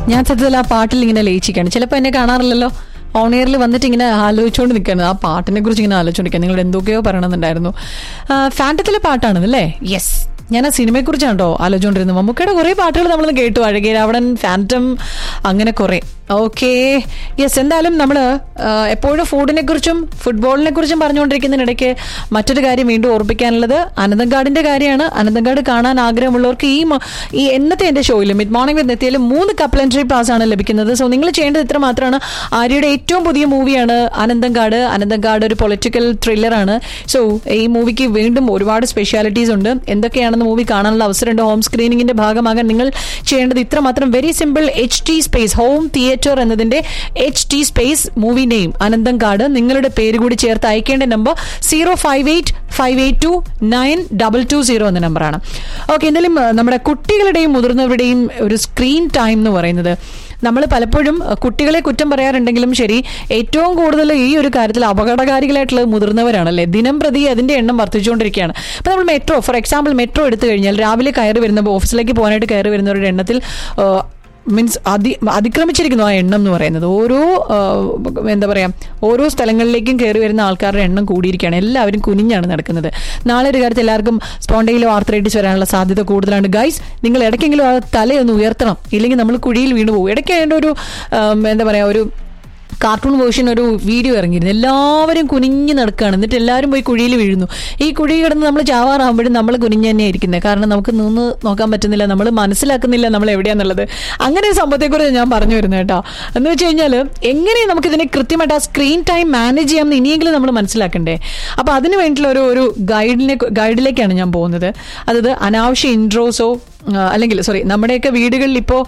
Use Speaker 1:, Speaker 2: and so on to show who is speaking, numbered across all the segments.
Speaker 1: ഞാൻ സത്യത്തിൽ ആ പാട്ടിൽ ഇങ്ങനെ ലയിച്ചിരിക്കുകയാണ് ചിലപ്പോൾ എന്നെ കാണാറില്ലല്ലോ ഓൺ എയറിൽ വന്നിട്ട് ഇങ്ങനെ ആലോചിച്ചുകൊണ്ട് നിൽക്കുകയാണ് ആ പാട്ടിനെ കുറിച്ച് ഇങ്ങനെ ആലോചിച്ചുകൊണ്ടിരിക്കുക നിങ്ങൾ എന്തൊക്കെയോ പറയണമെന്നുണ്ടായിരുന്നു ഫാൻറ്റത്തിലെ പാട്ടാണെന്ന് അല്ലേ യെസ് ഞാൻ ആ സിനിമയെക്കുറിച്ചാണ് കേട്ടോ ആലോചിച്ചുകൊണ്ടിരുന്നത് മമ്മൂക്കയുടെ കുറേ പാട്ടുകൾ നമ്മളൊന്ന് കേട്ടു അഴകേരാവടൻ ഫാൻറ്റം അങ്ങനെ കുറേ ഓക്കെ യെസ് എന്തായാലും നമ്മൾ എപ്പോഴും ഫുഡിനെ കുറിച്ചും ഫുട്ബോളിനെ കുറിച്ചും പറഞ്ഞുകൊണ്ടിരിക്കുന്നതിനിടയ്ക്ക് മറ്റൊരു കാര്യം വീണ്ടും ഓർപ്പിക്കാനുള്ളത് അനന്തങ്കാടിന്റെ കാര്യമാണ് അനന്തങ്കാട് കാണാൻ ആഗ്രഹമുള്ളവർക്ക് ഈ മ- ഈ എന്നത്തെ എൻ്റെ ഷോയിൽ മിഡ് മോർണിംഗ് വിത്ത് നെത്തിയിൽ മൂന്ന് കപ്ലൻട്രി പാസ് ആണ് ലഭിക്കുന്നത് സോ നിങ്ങൾ ചെയ്യേണ്ടത് ഇത്ര മാത്രമാണ് ആര്യയുടെ ഏറ്റവും പുതിയ മൂവിയാണ് അനന്തങ്കാട് അനന്തങ്കാട് ഒരു പൊളിറ്റിക്കൽ ത്രില്ലറാണ് സോ ഈ മൂവിക്ക് വീണ്ടും ഒരുപാട് സ്പെഷ്യാലിറ്റീസ് ഉണ്ട് എന്തൊക്കെയാണെന്ന് മൂവി കാണാനുള്ള അവസരമുണ്ട് ഹോം സ്ക്രീനിങ്ങിന്റെ ഭാഗമാകാൻ നിങ്ങൾ ചെയ്യേണ്ടത് ഇത്ര മാത്രം very simple H T space home theatre എന്നതിന്റെ H T space movie name അനന്തങ്കാട് നിങ്ങളുടെ പേര് കൂടി ചേർത്ത് അയക്കേണ്ട number zero five eight five eight two nine double two zero എന്ന നമ്പറാണ് ഓക്കെ എന്തായാലും ആ, നമ്മുടെ കുട്ടികളുടെയും മുതിർന്നവരുടെയും ഒരു സ്ക്രീൻ ടൈം എന്ന് പറയുന്നത് നമ്മൾ പലപ്പോഴും അഹ്, കുട്ടികളെ കുറ്റം പറയാറുണ്ടെങ്കിലും ശരി ഏറ്റവും കൂടുതൽ ഈ ഒരു കാര്യത്തിൽ അപകടകാരികളായിട്ടുള്ളത് മുതിർന്നവരാണല്ലേ ദിനം പ്രതി അതിന്റെ എണ്ണം വർദ്ധിച്ചുകൊണ്ടിരിക്കുകയാണ് അപ്പോൾ നമ്മൾ മെട്രോ ഫോർ എക്സാമ്പിൾ മെട്രോ എടുത്തു കഴിഞ്ഞാൽ രാവിലെ കയറി വരുന്ന ഓഫീസിലേക്ക് പോകാനായിട്ട് കയറി വരുന്നവരുടെ എണ്ണത്തിൽ ആഹ്, മീൻസ് അതി അതിക്രമിച്ചിരിക്കുന്നു ആ എണ്ണം എന്ന് പറയുന്നത് ഓരോ ആ, എന്താ പറയാ ഓരോ സ്ഥലങ്ങളിലേക്കും കയറി വരുന്ന ആൾക്കാരുടെ എണ്ണം കൂടിയിരിക്കുകയാണ് എല്ലാവരും കുനിഞ്ഞാണ് നടക്കുന്നത് നാളെ ഒരു കാര്യത്തിൽ എല്ലാവർക്കും സ്പോണ്ടയിലോ ആർത്രൈറ്റിസ് വരാനുള്ള സാധ്യത കൂടുതലാണ് ഗൈസ് നിങ്ങൾ ഇടയ്ക്കെങ്കിലും ആ തലയൊന്ന് ഉയർത്തണം ഇല്ലെങ്കിൽ നമ്മൾ കുഴിയിൽ വീണു പോകും ഇടയ്ക്ക് അതിൻ്റെ ഒരു ആം, എന്താ പറയാ ഒരു കാർട്ടൂൺ വേർഷൻ ഒരു വീഡിയോ ഇറങ്ങിയിരുന്നു എല്ലാവരും കുനിഞ്ഞ് നടക്കുകയാണ് എന്നിട്ട് എല്ലാവരും പോയി കുഴിയിൽ വീഴുന്നു ഈ കുഴി കിടന്ന് നമ്മൾ ചാവാറാകുമ്പോഴും നമ്മൾ കുനിഞ്ഞ് തന്നെ ഇരിക്കുന്നത് കാരണം നമുക്ക് നിന്ന് നോക്കാൻ പറ്റുന്നില്ല നമ്മൾ മനസ്സിലാക്കുന്നില്ല നമ്മൾ എവിടെയാന്നുള്ളത് അങ്ങനെ ഒരു സംഭവത്തെക്കുറിച്ച് ഞാൻ പറഞ്ഞു വരുന്നത് കേട്ടോ എന്ന് വെച്ച് കഴിഞ്ഞാൽ എങ്ങനെ നമുക്കിതിനെ കൃത്യമായിട്ട് ആ സ്ക്രീൻ ടൈം മാനേജ് ചെയ്യാമെന്ന് ഇനിയെങ്കിലും നമ്മൾ മനസ്സിലാക്കണ്ടേ അപ്പോൾ അതിന് വേണ്ടിയിട്ടുള്ള ഒരു ഒരു ഗൈഡിനെ ഗൈഡിലേക്കാണ് ഞാൻ പോകുന്നത് അതായത് അനാവശ്യ ഇൻട്രോസോ ആ, അല്ലെങ്കിൽ സോറി നമ്മുടെയൊക്കെ വീടുകളിൽ ഇപ്പോൾ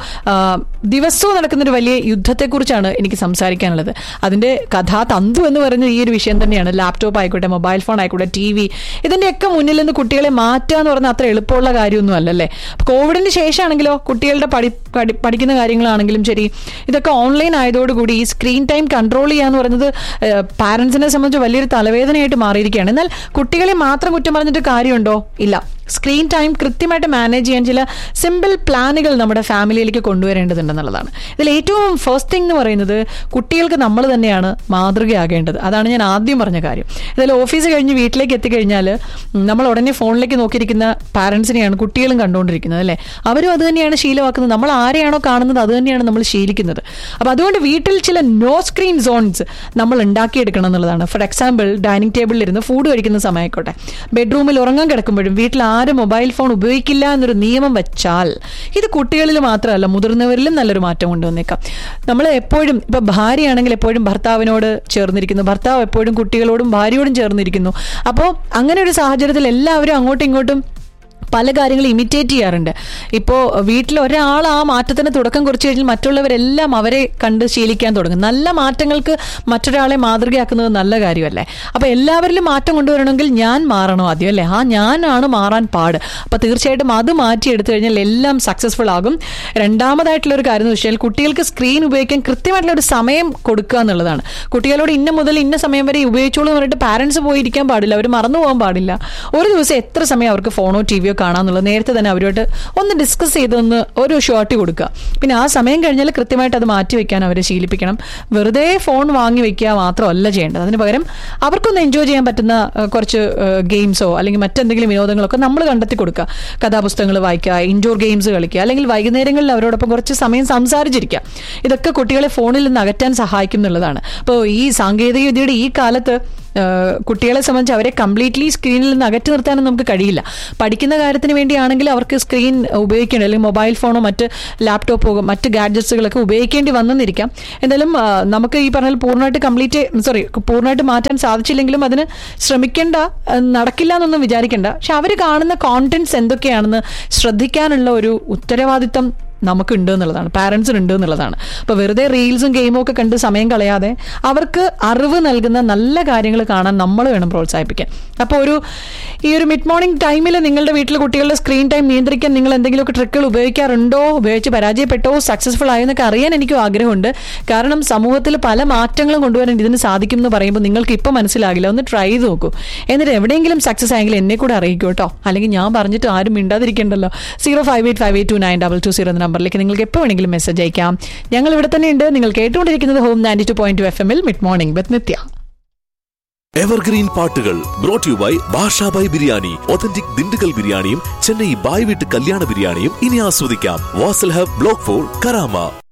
Speaker 1: ദിവസവും നടക്കുന്നൊരു വലിയ യുദ്ധത്തെക്കുറിച്ചാണ് എനിക്ക് സംസാരിക്കാനുള്ളത് അതിന്റെ കഥാതന്തു എന്ന് പറയുന്ന ഈ ഒരു വിഷയം തന്നെയാണ് ലാപ്ടോപ്പ് ആയിക്കോട്ടെ മൊബൈൽ ഫോൺ ആയിക്കോട്ടെ ടി വി ഇതിന്റെയൊക്കെ മുന്നിൽ നിന്ന് കുട്ടികളെ മാറ്റുക എന്ന് പറഞ്ഞാൽ അത്ര എളുപ്പമുള്ള കാര്യമൊന്നും അല്ലല്ലേ അപ്പൊ കോവിഡിന് ശേഷമാണെങ്കിലോ കുട്ടികളുടെ പഠി പഠി- പഠിക്കുന്ന കാര്യങ്ങളാണെങ്കിലും ശരി ഇതൊക്കെ ഓൺലൈൻ ആയതോടുകൂടി ഈ സ്ക്രീൻ ടൈം കൺട്രോൾ ചെയ്യുക എന്ന് പറയുന്നത് പാരന്റ്സിനെ സംബന്ധിച്ച് വലിയൊരു തലവേദനയായിട്ട് മാറിയിരിക്കുകയാണ് എന്നാൽ കുട്ടികളെ മാത്രം കുറ്റം പറഞ്ഞിട്ട് കാര്യമുണ്ടോ ഇല്ല സ്ക്രീൻ ടൈം കൃത്യമായിട്ട് മാനേജ് ചെയ്യാൻ ചില സിമ്പിൾ പ്ലാനുകൾ നമ്മുടെ ഫാമിലിയിലേക്ക് കൊണ്ടുവരേണ്ടതുണ്ടെന്നുള്ളതാണ് ഇതിൽ ഏറ്റവും ഫസ്റ്റ് തിങ് എന്ന് പറയുന്നത് കുട്ടികൾക്ക് നമ്മൾ തന്നെയാണ് മാതൃകയാകേണ്ടത് അതാണ് ഞാൻ ആദ്യം പറഞ്ഞ കാര്യം ഇതിൽ ഓഫീസ് കഴിഞ്ഞ് വീട്ടിലേക്ക് എത്തിക്കഴിഞ്ഞാൽ നമ്മൾ ഉടനെ ഫോണിലേക്ക് നോക്കിയിരിക്കുന്ന പാരൻസിനെയാണ് കുട്ടികളും കണ്ടുകൊണ്ടിരിക്കുന്നത് അല്ലേ അവരും അത് തന്നെയാണ് ശീലമാക്കുന്നത് നമ്മൾ ആരെയാണോ കാണുന്നത് അത് തന്നെയാണ് നമ്മൾ ശീലിക്കുന്നത് അപ്പോൾ അതുകൊണ്ട് വീട്ടിൽ ചില നോ സ്ക്രീൻ സോൺസ് നമ്മൾ ഉണ്ടാക്കിയെടുക്കണം എന്നുള്ളതാണ് ഫോർ എക്സാമ്പിൾ ഡൈനിങ് ടേബിളിൽ ഇരുന്ന് ഫുഡ് കഴിക്കുന്ന സമയമായിക്കോട്ടെ ബെഡ്റൂമിൽ ഉറങ്ങാൻ കിടക്കുമ്പോഴും വീട്ടിൽ ആരും മൊബൈൽ ഫോൺ ഉപയോഗിക്കില്ല എന്നൊരു നിയമം വെച്ചാൽ ഇത് കുട്ടികളിൽ മാത്രമല്ല മുതിർന്നവരിലും നല്ലൊരു മാറ്റം കൊണ്ടുവന്നേക്കാം നമ്മൾ എപ്പോഴും ഇപ്പൊ ഭാര്യയാണെങ്കിൽ എപ്പോഴും ഭർത്താവിനോട് ചേർന്നിരിക്കുന്നു ഭർത്താവ് എപ്പോഴും കുട്ടികളോടും ഭാര്യയോടും ചേർന്നിരിക്കുന്നു അപ്പോൾ അങ്ങനെ ഒരു സാഹചര്യത്തിൽ എല്ലാവരും അങ്ങോട്ടും ഇങ്ങോട്ടും പല കാര്യങ്ങൾ ഇമിറ്റേറ്റ് ചെയ്യാറുണ്ട് ഇപ്പോൾ വീട്ടിൽ ഒരാൾ ആ മാറ്റത്തിന് തുടക്കം കുറിച്ച് കഴിഞ്ഞാൽ മറ്റുള്ളവരെല്ലാം അവരെ കണ്ട് ശീലിക്കാൻ തുടങ്ങും നല്ല മാറ്റങ്ങൾക്ക് മറ്റൊരാളെ മാതൃകയാക്കുന്നത് നല്ല കാര്യമല്ലേ അപ്പോൾ എല്ലാവരിലും മാറ്റം കൊണ്ടുവരണമെങ്കിൽ ഞാൻ മാറണോ ആദ്യം അല്ലേ ആ ഞാനാണ് മാറാൻ പാട് അപ്പോൾ തീർച്ചയായിട്ടും അത് മാറ്റി എടുത്തു കഴിഞ്ഞാൽ എല്ലാം സക്സസ്ഫുൾ ആകും രണ്ടാമതായിട്ടുള്ള ഒരു കാര്യം എന്ന് വെച്ചാൽ കുട്ടികൾക്ക് സ്ക്രീൻ ഉപയോഗിക്കാൻ കൃത്യമായിട്ടുള്ള ഒരു സമയം കൊടുക്കുക എന്നുള്ളതാണ് കുട്ടികളോട് ഇന്ന മുതൽ ഇന്ന സമയം വരെ ഉപയോഗിച്ചോളൂ എന്ന് പറഞ്ഞിട്ട് പാരന്റ്സ് പോയിരിക്കാൻ പാടില്ല അവർ മറന്നു പോകാൻ പാടില്ല ഒരു ദിവസം എത്ര സമയം അവർക്ക് ഫോണോ ടി വിയോ കാണാന്നുള്ളത് നേരത്തെ തന്നെ അവരോട് ഒന്ന് ഡിസ്കസ് ചെയ്തൊന്ന് ഒരു ഷോർട്ട് കൊടുക്കുക പിന്നെ ആ സമയം കഴിഞ്ഞാൽ കൃത്യമായിട്ട് അത് മാറ്റി വെക്കാൻ അവരെ ശീലിപ്പിക്കണം വെറുതെ ഫോൺ വാങ്ങി വെക്കുക മാത്രമല്ല ചെയ്യേണ്ടത് അതിന് പകരം അവർക്കൊന്ന് എൻജോയ് ചെയ്യാൻ പറ്റുന്ന ഏഹ്, കുറച്ച് ഗെയിംസോ അല്ലെങ്കിൽ മറ്റെന്തെങ്കിലും വിനോദങ്ങളൊക്കെ നമ്മൾ കണ്ടെത്തി കൊടുക്കുക കഥാപുസ്തകങ്ങൾ വായിക്കുക ഇൻഡോർ ഗെയിംസ് കളിക്കുക അല്ലെങ്കിൽ വൈകുന്നേരങ്ങളിൽ അവരോടൊപ്പം കുറച്ച് സമയം സംസാരിച്ചിരിക്കുക ഇതൊക്കെ കുട്ടികളെ ഫോണിൽ നിന്ന് അകറ്റാൻ സഹായിക്കും എന്നുള്ളതാണ് അപ്പോൾ ഈ സാങ്കേതിക വിദ്യയുടെ ഈ കാലത്ത് ഏഹ് കുട്ടികളെ സംബന്ധിച്ച് അവരെ കംപ്ലീറ്റ്ലി സ്ക്രീനിൽ നിന്ന് അകറ്റി നിർത്താനും നമുക്ക് കഴിയില്ല പഠിക്കുന്ന കാര്യത്തിന് വേണ്ടിയാണെങ്കിൽ അവർക്ക് സ്ക്രീൻ ഉപയോഗിക്കേണ്ടി അല്ലെങ്കിൽ മൊബൈൽ ഫോണോ മറ്റ് ലാപ്ടോപ്പോ മറ്റ് ഗാഡ്ജറ്റ്സുകളൊക്കെ ഉപയോഗിക്കേണ്ടി വന്നെന്നിരിക്കാം എന്തായാലും ആ, നമുക്ക് ഈ പറഞ്ഞാൽ പൂർണ്ണമായിട്ട് കംപ്ലീറ്റ് സോറി പൂർണ്ണമായിട്ട് മാറ്റാൻ സാധിച്ചില്ലെങ്കിലും അതിന് ശ്രമിക്കേണ്ട ആ, നടക്കില്ല എന്നൊന്നും വിചാരിക്കേണ്ട പക്ഷെ അവർ കാണുന്ന കോണ്ടന്റ്സ് എന്തൊക്കെയാണെന്ന് ശ്രദ്ധിക്കാനുള്ള ഒരു ഉത്തരവാദിത്തം നമുക്കുണ്ട് എന്നുള്ളതാണ് പാരൻസിന് ഉണ്ട് എന്നുള്ളതാണ് അപ്പോൾ വെറുതെ റീൽസും ഗെയിമും ഒക്കെ കണ്ട് സമയം കളയാതെ അവർക്ക് അറിവ് നൽകുന്ന നല്ല കാര്യങ്ങൾ കാണാൻ നമ്മൾ വേണം പ്രോത്സാഹിപ്പിക്കാൻ അപ്പോൾ ഒരു ഈ ഒരു മിഡ് മോർണിംഗ് ടൈമിൽ നിങ്ങളുടെ വീട്ടിൽ കുട്ടികളുടെ സ്ക്രീൻ ടൈം നിയന്ത്രിക്കാൻ നിങ്ങൾ എന്തെങ്കിലുമൊക്കെ ട്രിക്കുകൾ ഉപയോഗിക്കാറുണ്ടോ ഉപയോഗിച്ച് പരാജയപ്പെട്ടോ സക്സസ്ഫുൾ ആയോ എന്നൊക്കെ അറിയാൻ എനിക്കും ആഗ്രഹമുണ്ട് കാരണം സമൂഹത്തിൽ പല മാറ്റങ്ങളും കൊണ്ടുവരാൻ ഇതിന് സാധിക്കും എന്ന് പറയുമ്പോൾ നിങ്ങൾക്ക് ഇപ്പം മനസ്സിലാകില്ല ഒന്ന് ട്രൈ ചെയ്ത് നോക്കൂ എന്നിട്ട് എവിടെയെങ്കിലും സക്സസ് ആയെങ്കിൽ എന്നെ കൂടെ അറിയിക്കൂ കേട്ടോ അല്ലെങ്കിൽ ഞാൻ പറഞ്ഞിട്ട് ആരും മിണ്ടാതിരിക്കണ്ടല്ലോ zero five eight five eight two nine double two zero എന്ന നമ്പറിലേക്ക് നിങ്ങൾക്ക് എപ്പോൾ വേണമെങ്കിലും മെസ്സേജ് അയക്കാം ഞങ്ങൾ ഇവിടെ തന്നെ ഉണ്ട് നിങ്ങൾ കേട്ടുകൊണ്ടിരിക്കുന്നത് home ninety two point two F എമ്മിൽ മിഡ് മോർണിംഗ് വിത്ത് നിത്യ
Speaker 2: എവർഗ്രീൻ പാട്ടുകൾ brought you by Basha Bhai biryani authentic Dindigul ബിരിയാണിയും ചെന്നൈ ബായ് വീട്ട് കല്യാണ ബിരിയാണിയും ഇനി ആസ്വദിക്കാം Vasal hub block four Karama